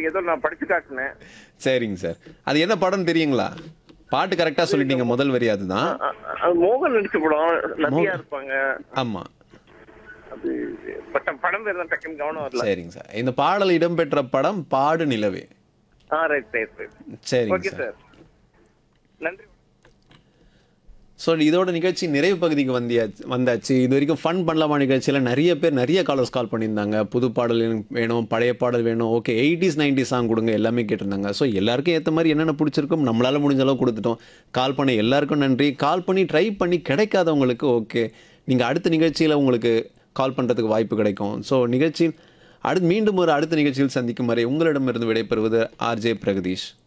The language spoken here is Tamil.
ஏதோ நான் படிச்சு காட்டினேன் சரிங்க சார் அது என்ன படம் தெரியுங்களா பாட்டு கரெக்டாக சொல்லிட்டீங்க முதல் வரி அதுதான் அ- அ- அது மோகன் நடிச்ச படம் நதியா இருப்பாங்க ஆமாம் அது பட் படம் பேர் தான் டக்குன்னு கவனம் வரல சரிங்க சார் இந்த பாடல் இடம்பெற்ற படம் பாடு நிலவே ஆ ரைட் ரைட் ரைட் சரிங்க ஓகே சார் சார் நன்றி ஸோ இதோட நிகழ்ச்சி நிறைவு பகுதிக்கு வந்தியாச்சு வந்தாச்சு இது வரைக்கும் ஃபன் பண்ணலாமா நிகழ்ச்சியில் நிறைய பேர் நிறைய காலர்ஸ் கால் பண்ணியிருந்தாங்க புது பாடல் எனக்கு வேணும் பழைய பாடல் வேணும் ஓகே எயிட்டிஸ் நைன்டிஸ் சாங் கொடுங்க எல்லாமே கேட்டிருந்தாங்க ஸோ எல்லாருக்கும் ஏற்ற மாதிரி என்னென்ன பிடிச்சிருக்கும் நம்மளால முடிஞ்ச அளவு கொடுத்துட்டோம் கால் பண்ண எல்லாருக்கும் நன்றி கால் பண்ணி ட்ரை பண்ணி கிடைக்காதவங்களுக்கு ஓகே நீங்கள் அடுத்த நிகழ்ச்சியில் உங்களுக்கு கால் பண்ணுறதுக்கு வாய்ப்பு கிடைக்கும் ஸோ நிகழ்ச்சியில் அடுத்து மீண்டும் ஒரு அடுத்த நிகழ்ச்சியில் சந்திக்கும் வரை உங்களிடமிருந்து விடைபெறுவது ஆர்ஜே பிரகதீஷ்